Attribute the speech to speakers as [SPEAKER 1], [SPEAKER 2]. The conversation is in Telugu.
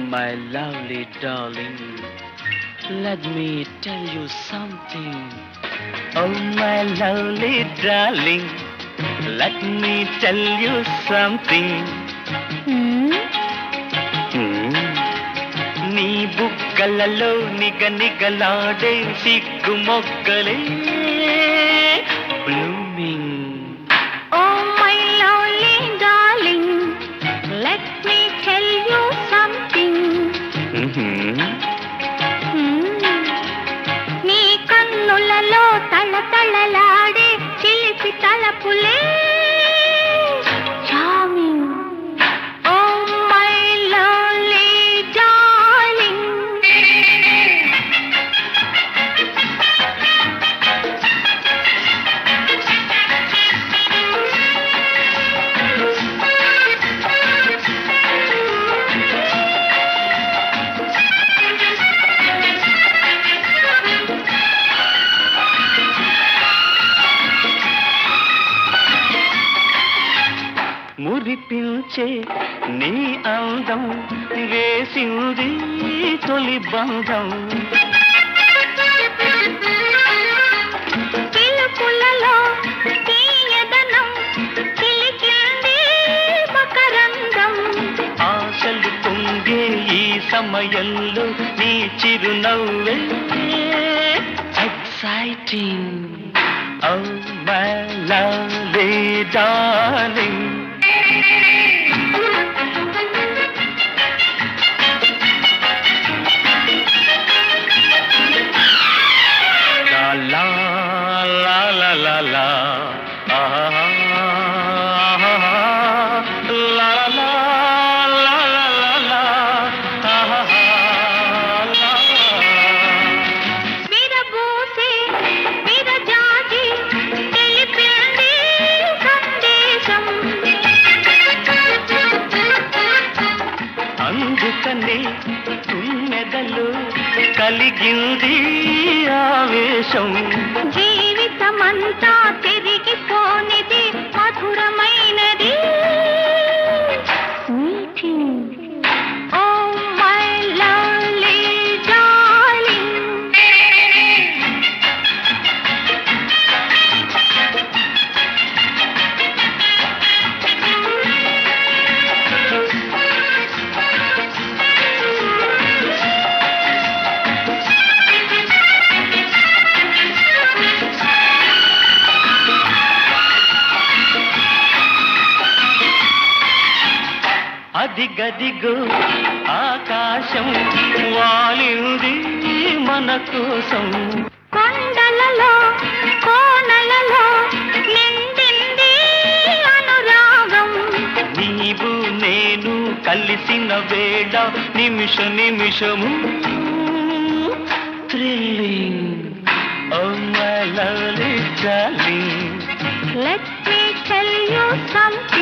[SPEAKER 1] my lovely darling, let me tell you something. Oh, my lovely darling, let me tell you something.
[SPEAKER 2] హ్మ్?
[SPEAKER 1] Hmm. నీ బుగ్గలలో నిగ నిగలాడే సిగ్గు మొగ్గలే blooming
[SPEAKER 2] Oh, my lovely darling, let me tell you something. హ్మ్. నీ కన్నులలో తళతళలాడే చిలిపి తలపులే charming oh my lovely darling
[SPEAKER 1] మురిపించే నీ అందం వేసింది తొలి బంధం
[SPEAKER 2] పిలుపులలో తీయదనం చిలికింది మకరందం
[SPEAKER 1] ఆశలు పొంగే ఈ సమయంలో నీ చిరునవ్వే exciting oh my lovely darling La la la la la la ah, ah, ah, la la la la la la la ah, ah, la.
[SPEAKER 2] విరబూసే విరజాజి తెలిపింది సందేశం
[SPEAKER 1] అందుకనే తుమ్మెదలు కలిగింది ఆవేశం
[SPEAKER 2] జీవితమంతా తిరిగిపోనిది మధురమైనది meeting oh my lovely darling
[SPEAKER 1] అది గదిగో ఆకాశం వాలింది మన కోసం
[SPEAKER 2] కొండలలో కోనలలో నిండింది అనురాగం
[SPEAKER 1] నీవు నేను కలిసిన వేళ నిమిష నిమిషము thrilling oh my lovely darling
[SPEAKER 2] let me tell you something